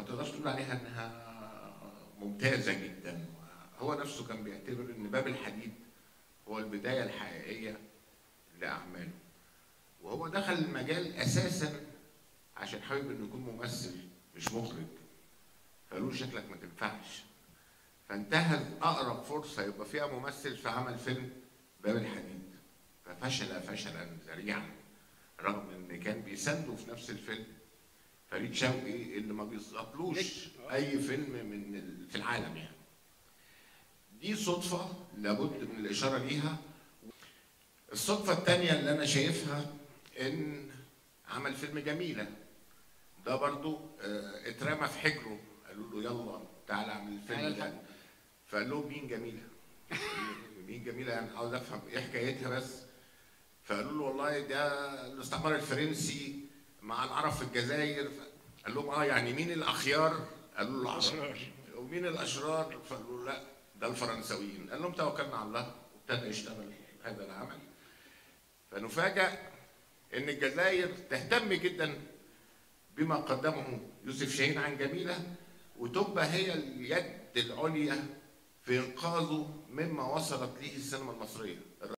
تقدرش تقول عليها انها ممتازه جدا هو نفسه كان بيعتبر ان باب الحديد هو البدايه الحقيقيه لاعماله وهو دخل المجال اساسا عشان حابب انه يكون ممثل مش مخرج فقالوا له شكلك ما تنفعش فانتهز اقرب فرصه يبقى فيها ممثل في عمل فيلم باب الحديد ففشل فشلا ذريعا رغم ان كان بيسانده في نفس الفيلم فريد شوقي اللي ما بيسقطلوش اي فيلم من ال- في العالم يعني دي صدفه لابد من الاشاره ليها الصدفه الثانيه اللي انا شايفها ان عمل فيلم جميله ده برضو آه، اترمى في حجره قالوا له يلا تعالى اعمل الفيلم تعالى ده الحق. فقال لهم مين جميله مين جميله يعني عاوز افهم ايه حكايتها بس فقالوا له والله ده الاستعمار الفرنسي مع العرب في الجزائر ف- قال لهم اه يعني مين الاخيار؟ قالوا له العرب ومين الاشرار؟ فقالوا له لا ده الفرنساويين قال لهم توكلنا على الله وابتدى يشتغل هذا العمل فنفاجأ ان الجزائر تهتم جدا بما قدمه يوسف شاهين عن جميله وتبقى هي اليد العليا في انقاذه مما وصلت له السينما المصريه